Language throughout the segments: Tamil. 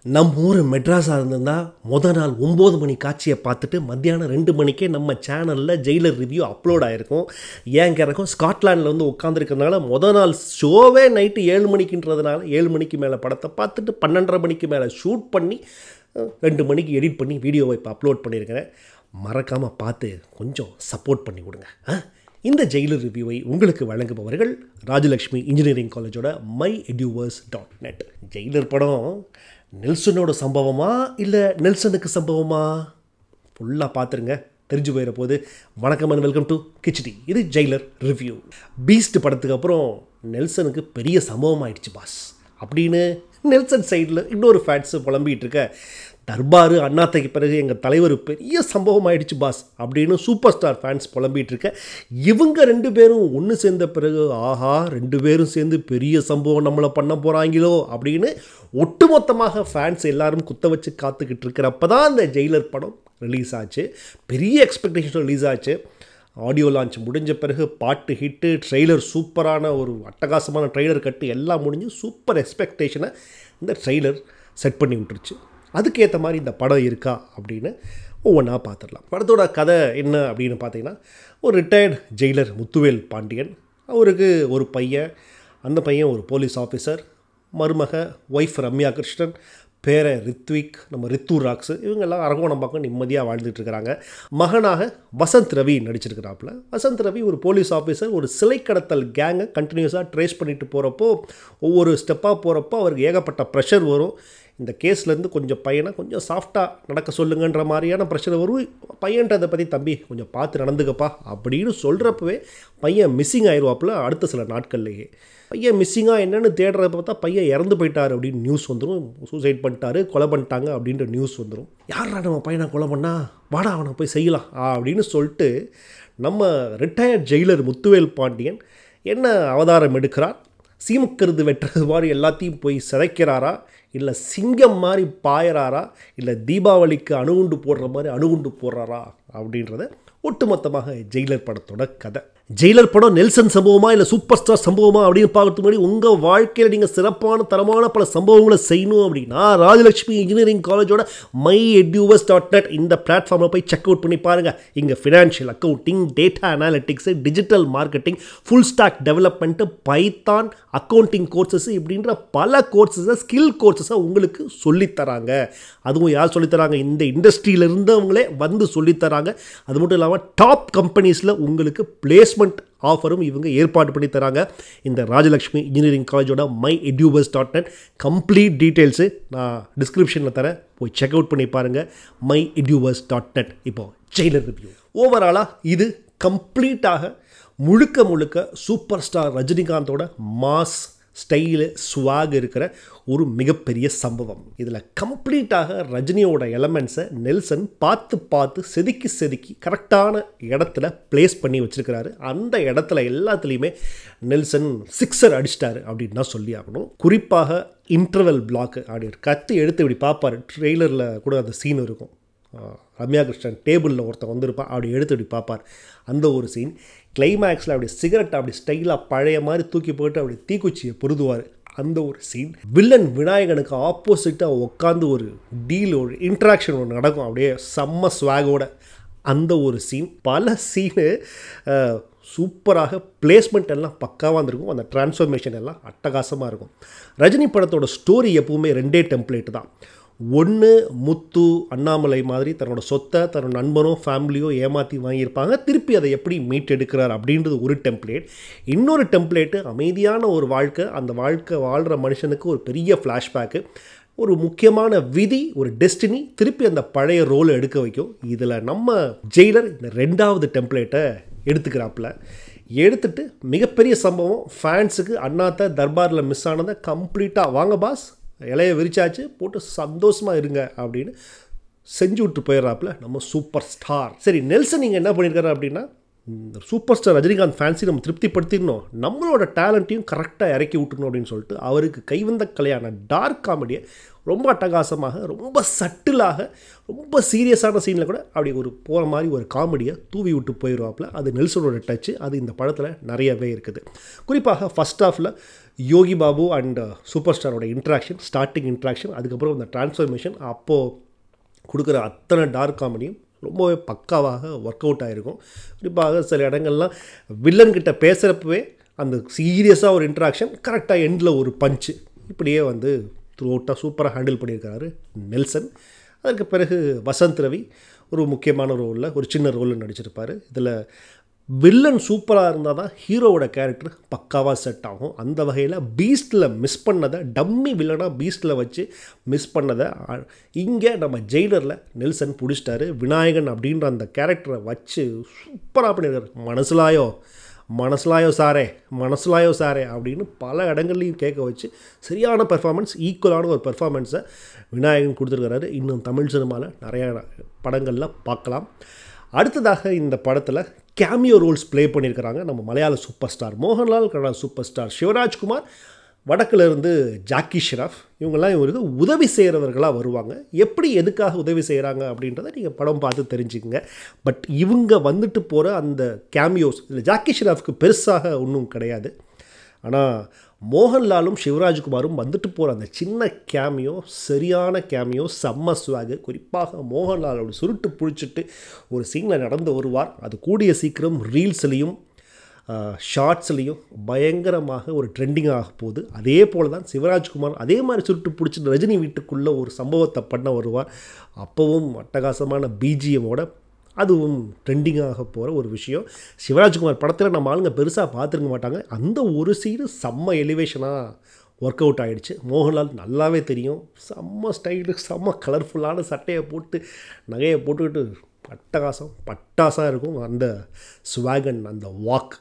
நம்ம ஊர் மெட்ராஸாக இருந்திருந்தா முத நாள் ஒம்பது மணி காட்சியை பார்த்துட்டு மத்தியானம் ரெண்டு மணிக்கே நம்ம சேனலில் ஜெயிலர் ரிவ்யூ அப்லோட் ஆகிருக்கும் ஏன் கேட்கும் ஸ்காட்லாண்டில் வந்து உட்காந்துருக்கிறதுனால முத நாள் ஷோவே நைட்டு ஏழு மணிக்குன்றதுனால ஏழு மணிக்கு மேலே படத்தை பார்த்துட்டு பன்னெண்டரை மணிக்கு மேலே ஷூட் பண்ணி அஹ், ரெண்டு மணிக்கு எடிட் பண்ணி வீடியோவை இப்போ அப்லோட் பண்ணியிருக்கிறேன் மறக்காமல் பார்த்து கொஞ்சம் சப்போர்ட் பண்ணி கொடுங்க ஆ? இந்த ஜெயிலர் ரிவ்யூவை உங்களுக்கு வழங்குபவர்கள் ராஜலக்ஷ்மி இன்ஜினியரிங் காலேஜோட my Eduvers dot net Jailer படம் நெல்சனோட சம்பவமா இல்லை நெல்சனுக்கு சம்பவமா ஃபுல்லாக பார்த்துருங்க தெரிஞ்சு போயிட போது வணக்கம் அண்ட் வெல்கம் டு கிச்டி இது ஜெயிலர் ரிவ்யூ பீஸ்ட் படத்துக்கு அப்புறம் நெல்சனுக்கு பெரிய சம்பவம் ஆயிடுச்சு பாஸ் அப்படின்னு நெல்சன் சைடில் இன்னொரு ஃபேட்ஸு புலம்பிகிட்டு இருக்க தர்பாரு அண்ணாத்தைக்கு பிறகு எங்கள் தலைவர் பெரிய சம்பவம் ஆயிடுச்சு பாஸ் அப்படின்னு சூப்பர் ஸ்டார் ஃபேன்ஸ் புலம்பிகிட்டு இருக்க இவங்க ரெண்டு பேரும் ஒன்று சேர்ந்த பிறகு ஆஹா ரெண்டு பேரும் சேர்ந்து பெரிய சம்பவம் நம்மளை பண்ண போகிறாங்களோ அப்படின்னு ஒட்டுமொத்தமாக ஃபேன்ஸ் எல்லாரும் குத்த வச்சு காத்துக்கிட்டு இருக்கிறப்ப தான் இந்த ஜெயிலர் படம் ரிலீஸ் ஆச்சு பெரிய எக்ஸ்பெக்டேஷன் ரிலீஸ் ஆச்சு ஆடியோ லான்ச் முடிஞ்ச பிறகு பாட்டு ஹிட்டு ட்ரெய்லர் சூப்பரான ஒரு அட்டகாசமான ட்ரெய்லர் கட்டு எல்லாம் முடிஞ்சு சூப்பர் எக்ஸ்பெக்டேஷனை இந்த ட்ரெய்லர் செட் பண்ணி விட்டுருச்சு அதுக்கேற்ற மாதிரி இந்த படம் இருக்கா அப்படின்னு ஒவ்வொன்றா பார்த்துடலாம் படத்தோட கதை என்ன அப்படின்னு பார்த்தீங்கன்னா ஒரு ரிட்டையர்டு ஜெயிலர் முத்துவேல் பாண்டியன் அவருக்கு ஒரு பையன் அந்த பையன் ஒரு போலீஸ் ஆஃபீஸர் மருமக ஒய்ஃப் ரம்யா கிருஷ்ணன் பேர ரித்விக் நம்ம ரித்து ராக்ஸு இவங்கெல்லாம் அரகோணம் பக்கம் நிம்மதியாக வாழ்ந்துட்டு இருக்கிறாங்க மகனாக வசந்த் ரவி நடிச்சிருக்கிறாப்புல வசந்த் ரவி ஒரு போலீஸ் ஆஃபீஸர் ஒரு சிலை கடத்தல் கேங்கை கண்டினியூஸாக ட்ரேஸ் பண்ணிட்டு போகிறப்போ ஒவ்வொரு ஸ்டெப்பாக போகிறப்போ அவருக்கு ஏகப்பட்ட ப்ரெஷர் வரும் இந்த கேஸ்லேருந்து கொஞ்சம் பையனை கொஞ்சம் சாஃப்டாக நடக்க சொல்லுங்கன்ற மாதிரியான ப்ரெஷர் வரும் பையன்றதை பற்றி தம்பி கொஞ்சம் பார்த்து நடந்துக்கப்பா அப்படின்னு சொல்கிறப்பவே பையன் மிஸ்ஸிங் ஆயிடுவாப்புல அடுத்த சில நாட்கள்லேயே பையன் மிஸ்ஸிங்காக என்னென்னு தேடுறத பார்த்தா பையன் இறந்து போயிட்டார் அப்படின்னு நியூஸ் வந்துடும் சூசைட் பண்ணிட்டாரு கொலை பண்ணிட்டாங்க அப்படின்ற நியூஸ் வந்துடும் யாரா நம்ம பையனை கொலை பண்ணா வாடா அவனை போய் செய்யலாம் அப்படின்னு சொல்லிட்டு நம்ம ரிட்டையர்ட் ஜெயிலர் முத்துவேல் பாண்டியன் என்ன அவதாரம் எடுக்கிறார் சீமக்கருது வெட்டுறது மாதிரி எல்லாத்தையும் போய் சிதைக்கிறாரா இல்லை சிங்கம் மாதிரி பாயறாரா இல்லை தீபாவளிக்கு அணுகுண்டு போடுற மாதிரி அணுகுண்டு போடுறாரா அப்படின்றத ஒட்டுமொத்தமாக ஜெயிலர் படத்தோட கதை ஜெயிலர் படம் நெல்சன் சம்பவமா இல்லை சூப்பர் ஸ்டார் சம்பவமா அப்படின்னு பார்க்கறதுக்கு முன்னாடி உங்கள் வாழ்க்கையில் நீங்கள் சிறப்பான தரமான பல சம்பவங்களை செய்யணும் அப்படின்னா ராஜலட்சுமி இன்ஜினியரிங் காலேஜோட மை எட்யூவர்ஸ் டாட் நெட் இந்த பிளாட்ஃபார்மில் போய் செக் அவுட் பண்ணி பாருங்கள் இங்கே financial accounting data analytics digital marketing full stack development Python accounting courses இப்படின்ற பல கோர்சஸை ஸ்கில் கோர்சஸை உங்களுக்கு சொல்லித்தராங்க அதுவும் யார் சொல்லித்தராங்க இந்த இண்டஸ்ட்ரியில் இருந்தவங்களே வந்து சொல்லித்தராங்க அது மட்டும் இல்லாமல் டாப் கம்பெனிஸில் உங்களுக்கு பிளேஸ்மெண்ட் ஆஃபரும் இவங்க ஏற்பாடு பண்ணி தராங்க இந்த ராஜலக்ஷ்மி இன்ஜினியரிங் காலேஜோட my Eduvers dot net complete details நான் டிஸ்கிரிப்ஷனில் தரேன் போய் செக் அவுட் பண்ணி பாருங்கள் மை எட்யூபர்ஸ் டாட் நெட் இப்போ ஜெயிலர் ரிவ்யூ ஓவராலாக இது கம்ப்ளீட்டாக முழுக்க முழுக்க சூப்பர் ஸ்டார் ரஜினிகாந்தோட மாஸ் ஸ்டைலு ஸ்வாக் இருக்கிற ஒரு மிகப்பெரிய சம்பவம் இதில் கம்ப்ளீட்டாக ரஜினியோட எலமெண்ட்ஸை நெல்சன் பார்த்து பார்த்து செதுக்கி செதுக்கி கரெக்டான இடத்துல ப்ளேஸ் பண்ணி வச்சிருக்கிறாரு அந்த இடத்துல எல்லாத்துலேயுமே நெல்சன் சிக்ஸர் அடிச்சிட்டாரு அப்படின்னு தான் சொல்லி ஆகணும் குறிப்பாக இன்டர்வல் பிளாக் அப்படி ஒரு கத்தி எடுத்து இப்படி பார்ப்பார் ட்ரெய்லரில் கூட அந்த சீன் இருக்கும் ஆஹ் ரம்யா கிருஷ்ணன் டேபிளில் ஒருத்தன் வந்திருப்பான் அப்படி எடுத்து இப்படி பார்ப்பார் அந்த ஒரு சீன் கிளைமேக்ஸில் அப்படி சிகரெட் அப்படி ஸ்டைலாக பழைய மாதிரி தூக்கி போட்டு அப்படி தீக்குச்சியை பொருதுவார் அந்த ஒரு சீன் வில்லன் விநாயகனுக்கு ஆப்போசிட்டாக உட்காந்து ஒரு டீல் ஒரு இன்ட்ராக்ஷன் ஒன்று நடக்கும் அப்படியே செம்ம ஸ்வாகோட அந்த ஒரு சீன் பல சீனு சூப்பராக பிளேஸ்மெண்ட் எல்லாம் பக்காவாக இருந்திருக்கும் அந்த டிரான்ஸ்ஃபர்மேஷன் எல்லாம் அட்டகாசமாக இருக்கும் ரஜினி படத்தோட ஸ்டோரி எப்பவுமே ரெண்டே டெம்ப்ளேட் தான் ஒன்று முத்து அண்ணாமலை மாதிரி தன்னோட சொத்தை தன்னோட நண்பனோ ஃபேமிலியோ ஏமாற்றி வாங்கியிருப்பாங்க திருப்பி அதை எப்படி மீட் எடுக்கிறார் அப்படின்றது ஒரு டெம்ப்ளேட் இன்னொரு டெம்ப்ளேட்டு அமைதியான ஒரு வாழ்க்கை அந்த வாழ்க்கை வாழ்கிற மனுஷனுக்கு ஒரு பெரிய ஃப்ளாஷ்பேக்கு ஒரு முக்கியமான விதி ஒரு டெஸ்டினி திருப்பி அந்த பழைய ரோலை எடுக்க வைக்கும் இதில் நம்ம ஜெயிலர் இந்த ரெண்டாவது டெம்ப்ளேட்டை எடுத்துக்கிறாப்புல எடுத்துட்டு மிகப்பெரிய சம்பவம் ஃபேன்ஸுக்கு அண்ணாத்த தர்பாரில் மிஸ் ஆனதை கம்ப்ளீட்டாக வாங்க பாஸ் இலைய விரிச்சாச்சு போட்டு சந்தோஷமாக இருங்க அப்படின்னு செஞ்சு விட்டு போயிடுறாப்புல நம்ம சூப்பர் ஸ்டார் சரி நெல்சன் நீங்கள் என்ன பண்ணியிருக்காரு அப்படின்னா சூப்பர் ஸ்டார் ரஜினிகாந்த் ஃபேன்ஸி நம்ம திருப்திப்படுத்திடணும் நம்மளோட டேலண்ட்டையும் கரெக்டாக இறக்கி விட்டுணும் அப்படின்னு சொல்லிட்டு அவருக்கு கைவந்த கலையான டார்க் காமெடியை ரொம்ப அட்டகாசமாக ரொம்ப சட்டிலாக ரொம்ப சீரியஸான சீனில் கூட அப்படி ஒரு போகிற மாதிரி ஒரு காமெடியை தூவி விட்டு போயிடுவாப்புல அது நெல்சனோட டச்சு அது இந்த படத்தில் நிறையவே இருக்குது குறிப்பாக ஃபஸ்ட் ஹாஃபில் யோகி பாபு அண்ட் சூப்பர் ஸ்டாரோட இன்ட்ராக்ஷன் ஸ்டார்டிங் இன்ட்ராக்ஷன் அதுக்கப்புறம் இந்த டிரான்ஸ்ஃபர்மேஷன் அப்போது கொடுக்குற அத்தனை டார்க் காமெடியும் ரொம்பவே பக்காவாக ஒர்க் அவுட் ஆகிருக்கும் குறிப்பாக சில இடங்கள்லாம் வில்லன் கிட்ட பேசுகிறப்பவே அந்த சீரியஸாக ஒரு இன்ட்ராக்ஷன் கரெக்டாக எண்டில் ஒரு பஞ்சு இப்படியே வந்து த்ரூ அவுட்டாக சூப்பராக ஹேண்டில் பண்ணியிருக்காரு நெல்சன் அதற்கு பிறகு வசந்த் ரவி ஒரு முக்கியமான ரோலில் ஒரு சின்ன ரோலில் நடிச்சிருப்பார் இதில் வில்லன் சூப்பராக இருந்தால் தான் ஹீரோவோட கேரக்டர் பக்காவாக செட் ஆகும் அந்த வகையில் பீஸ்டில் மிஸ் பண்ணதை டம்மி வில்லனாக பீஸ்டில் வச்சு மிஸ் பண்ணதை இங்கே நம்ம ஜெயிலரில் நெல்சன் பிடிச்சிட்டாரு விநாயகன் அப்படின்ற அந்த கேரக்டரை வச்சு சூப்பராக பண்ணியிருக்காரு மனசுலாயோ மனசுலாயோ சாரே மனசுலாயோ சாரே அப்படின்னு பல இடங்கள்லையும் கேட்க வச்சு சரியான பெர்ஃபார்மன்ஸ் ஈக்குவலான ஒரு பெர்ஃபார்மன்ஸை விநாயகன் கொடுத்துருக்கிறாரு இன்னும் தமிழ் சினிமாவில் நிறையா படங்களில் பார்க்கலாம் அடுத்ததாக இந்த படத்தில் கேமியோ ரோல்ஸ் ப்ளே பண்ணியிருக்கிறாங்க நம்ம மலையாள super star Mohanlal Kannada super star Shivarajkumar வடக்கில் இருந்து ஜாக்கி ஷெராஃப் இவங்கெல்லாம் இவருக்கு உதவி செய்கிறவர்களாக வருவாங்க எப்படி எதுக்காக உதவி செய்கிறாங்க அப்படின்றத நீங்கள் படம் பார்த்து தெரிஞ்சுக்கங்க பட் இவங்க வந்துட்டு போகிற அந்த கேமியோஸ் இல்லை ஜாக்கி ஷெராஃப்க்கு பெருசாக ஒன்றும் கிடையாது ஆனால் மோகன்லாலும் சிவராஜ்குமாரும் வந்துட்டு போகிற அந்த சின்ன கேமியோ சரியான கேமியோ செம்ம ஸ்வாகு குறிப்பாக மோகன்லாலோட சுருட்டு பிடிச்சிட்டு ஒரு சீனில் நடந்து வருவார் அது கூடிய சீக்கிரம் ரீல்ஸ்லேயும் ஷார்ட்ஸ்லேயும் பயங்கரமாக ஒரு ட்ரெண்டிங் ஆக போகுது அதே போல் தான் சிவராஜ்குமார் அதே மாதிரி சுருட்டு பிடிச்சிட்டு ரஜினி வீட்டுக்குள்ளே ஒரு சம்பவத்தை பண்ண வருவார் அப்போவும் அட்டகாசமான பிஜிஎம்மோட அதுவும் ட்ரெண்டிங்காக போகிற ஒரு விஷயம் சிவராஜ்குமார் படத்தில் நம்ம ஆளுங்க பெருசாக பார்த்துருக்க மாட்டாங்க அந்த ஒரு சீடு செம்ம எலிவேஷனாக ஒர்க் அவுட் ஆகிடுச்சு மோகன்லால் நல்லாவே தெரியும் செம்ம ஸ்டைலு செம்ம கலர்ஃபுல்லான சட்டையை போட்டு நகையை போட்டுக்கிட்டு அட்டகாசம் பட்டாசாக இருக்கும் அந்த ஸ்வாகன் அந்த வாக்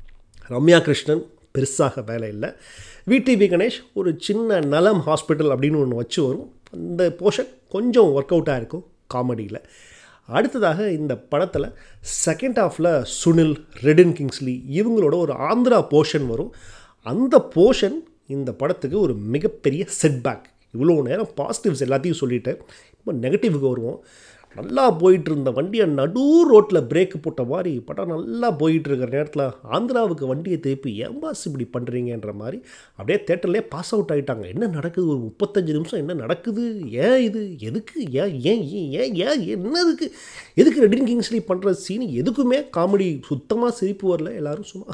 ரம்யா கிருஷ்ணன் பெருசாக வேலை இல்லை விடிபி கணேஷ் ஒரு சின்ன நலம் ஹாஸ்பிட்டல் அப்படின்னு ஒன்று வச்சு வரும் அந்த போர்ஷன் கொஞ்சம் ஒர்க் அவுட்டாக இருக்கும் காமெடியில் அடுத்ததாக இந்த படத்தில் செகண்ட் ஹாஃபில் சுனில் ரெடின் கிங்ஸ்லி இவங்களோட ஒரு ஆந்திரா போர்ஷன் வரும் அந்த போர்ஷன் இந்த படத்துக்கு ஒரு மிகப்பெரிய செட்பேக் இவ்வளோ நேரம் பாசிட்டிவ்ஸ் எல்லாத்தையும் சொல்லிட்டேன் இப்போ நெகட்டிவ்க்கு வருவோம் நல்லா போயிட்டு இருந்த வண்டியை நடு ரோட்டில் பிரேக் போட்ட மாதிரி படம் நல்லா போயிட்டு இருக்கிற நேரத்தில் ஆந்திராவுக்கு வண்டியை திருப்பி ஏன் பாஸ் இப்படி பண்ணுறீங்கன்ற மாதிரி அப்படியே தேட்டர்லேயே பாஸ் அவுட் ஆகிட்டாங்க என்ன நடக்குது ஒரு முப்பத்தஞ்சு நிமிஷம் என்ன நடக்குது ஏன் இது எதுக்கு ஏன் ஏன் ஏன் ஏன் ஏன் என்னதுக்கு எதுக்கு ரெடின் கிங்ஸ்லி பண்ணுற சீன் எதுக்குமே காமெடி சுத்தமாக சிரிப்பு வரல எல்லோரும் சும்மா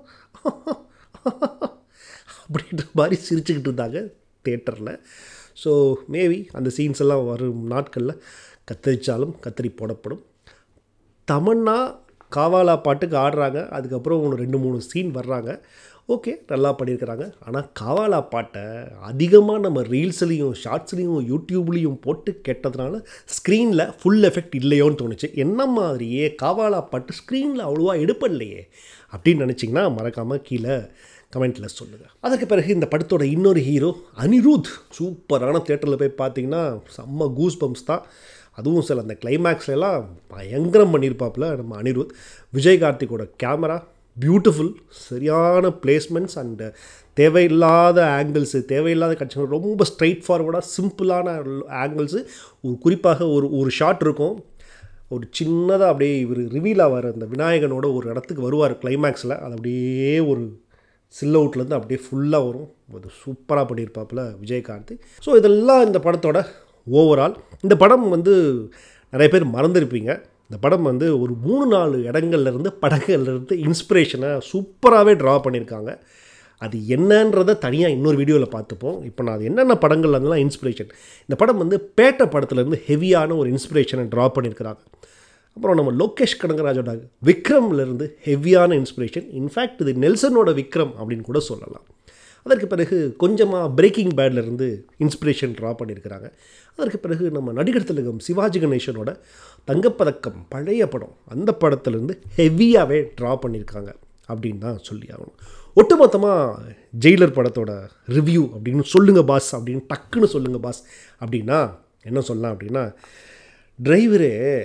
அப்படின்ற மாதிரி சிரிச்சுக்கிட்டு இருந்தாங்க தேட்டரில் ஸோ மேபி அந்த சீன்ஸ் எல்லாம் வரும் நாட்களில் கத்தரிச்சாலும் கத்தரி போடப்படும் தமன்னா காவாலா பாட்டுக்கு ஆடுறாங்க அதுக்கப்புறம் ஒன்று ரெண்டு மூணு சீன் வர்றாங்க ஓகே நல்லா பண்ணியிருக்கிறாங்க ஆனால் காவாலா பாட்டை அதிகமாக நம்ம ரீல்ஸ்லேயும் ஷார்ட்ஸ்லேயும் யூடியூப்லேயும் போட்டு கேட்டதுனால ஸ்க்ரீனில் ஃபுல் எஃபெக்ட் இல்லையோன்னு தோணுச்சு என்ன மாதிரியே காவாலா பாட்டு ஸ்க்ரீனில் அவ்வளோவா எடுப்படலையே அப்படின்னு நினச்சிங்கன்னா மறக்காமல் கீழே கமெண்ட்டில் சொல்லுங்கள் அதற்கு பிறகு இந்த படத்தோட இன்னொரு ஹீரோ அனிருத் சூப்பரான தேட்டரில் போய் பார்த்தீங்கன்னா செம்ம கூஸ் பம்ப்ஸ் தான் அதுவும் சில அந்த கிளைமேக்ஸ்லாம் பயங்கரம் பண்ணியிருப்பாப்புல நம்ம அனிருத் விஜய் கார்த்திகோட கேமரா பியூட்டிஃபுல் சரியான பிளேஸ்மெண்ட்ஸ் அண்டு தேவையில்லாத ஆங்கிள்ஸு தேவையில்லாத காட்சிகள் ரொம்ப ஸ்ட்ரைட் ஃபார்வர்டாக சிம்பிளான ஆங்கிள்ஸு ஒரு குறிப்பாக ஒரு ஒரு ஷாட் இருக்கும் ஒரு சின்னதாக அப்படியே இவர் ரிவீல் ஆவார் அந்த விநாயகனோட ஒரு இடத்துக்கு வருவார் கிளைமேக்ஸில் அது அப்படியே ஒரு சில் அவுட்லேருந்து அப்படியே ஃபுல்லாக வரும் அது சூப்பராக பண்ணியிருப்பாப்புல விஜயகாந்த் ஸோ இதெல்லாம் இந்த படத்தோட ஓவரால் இந்த படம் வந்து நிறைய பேர் மறந்துருப்பீங்க இந்த படம் வந்து ஒரு மூணு நாலு இடங்கள்லேருந்து படங்கள்லேருந்து இன்ஸ்பிரேஷனை சூப்பராகவே ட்ரா பண்ணியிருக்காங்க அது என்னன்றதை தனியாக இன்னொரு வீடியோவில் பார்த்துப்போம் இப்போ நான் அது என்னென்ன படங்கள் அதெல்லாம் இன்ஸ்பிரேஷன் இந்த படம் வந்து பேட்ட படத்துலேருந்து ஹெவியான ஒரு இன்ஸ்பிரேஷனை ட்ரா பண்ணியிருக்கிறாங்க அப்புறம் நம்ம லோகேஷ் கனகராஜோட விக்ரம்லேருந்து ஹெவியான இன்ஸ்பிரேஷன் இன்ஃபேக்ட் இது நெல்சனோட விக்ரம் அப்படின்னு கூட சொல்லலாம் அதற்கு பிறகு கொஞ்சமாக பிரேக்கிங் பேட்லேருந்து இன்ஸ்பிரேஷன் ட்ரா பண்ணியிருக்கிறாங்க அதற்கு பிறகு நம்ம நடிகர் திலகம் சிவாஜி கணேசனோட தங்கப்பதக்கம் பழைய படம் அந்த படத்துலேருந்து ஹெவியாகவே ட்ரா பண்ணியிருக்காங்க அப்படின்னு தான் சொல்லி ஆகணும் ஒட்டுமொத்தமாக ஜெயிலர் படத்தோட ரிவ்யூ அப்படின்னு சொல்லுங்கள் பாஸ் அப்படின்னு டக்குன்னு சொல்லுங்கள் பாஸ் அப்படின்னா என்ன சொல்லலாம் அப்படின்னா டிரைவரே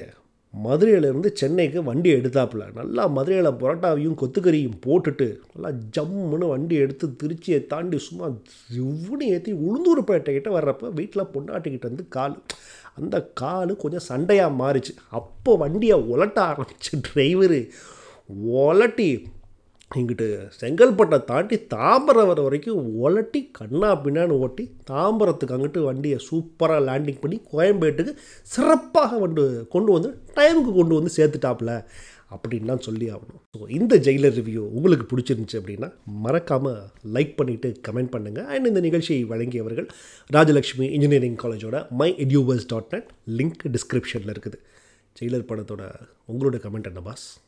மதுரையிலேருந்து சென்னைக்கு வண்டி எடுத்தாப்புல நல்லா மதுரையில் புரோட்டாவையும் கொத்துக்கறியும் போட்டுட்டு நல்லா ஜம்முன்னு வண்டி எடுத்து திருச்சியை தாண்டி சும்மா இவ்வளோ ஏற்றி உளுந்தூர்பேட்டைக்கிட்ட வர்றப்ப வீட்டில் பொண்டாட்டிக்கிட்ட வந்து கால் அந்த கால் கொஞ்சம் சண்டையாக மாறிச்சு அப்போ வண்டியை உலட்ட ஆரம்பிச்சு டிரைவரு உலட்டி இங்கிட்டு செங்கல்பட்டை தாண்டி தாம்பரம் வர வரைக்கும் உலட்டி கண்ணா பின்னான்னு ஓட்டி தாம்பரத்துக்கு அங்கிட்டு வண்டியை சூப்பராக லேண்டிங் பண்ணி கோயம்பேட்டுக்கு சிறப்பாக வந்து கொண்டு வந்து டைமுக்கு கொண்டு வந்து சேர்த்துட்டாப்புல அப்படின்னு தான் சொல்லி ஆகணும் ஸோ இந்த ஜெயிலர் ரிவ்யூ உங்களுக்கு பிடிச்சிருந்துச்சு அப்படின்னா மறக்காமல் லைக் பண்ணிவிட்டு கமெண்ட் பண்ணுங்கள் அண்ட் இந்த நிகழ்ச்சியை வழங்கியவர்கள் ராஜலக்ஷ்மி இன்ஜினியரிங் காலேஜோட my Eduvers dot net link டிஸ்கிரிப்ஷனில் இருக்குது ஜெயிலர் படத்தோட உங்களோட கமெண்ட் என்ன பாஸ்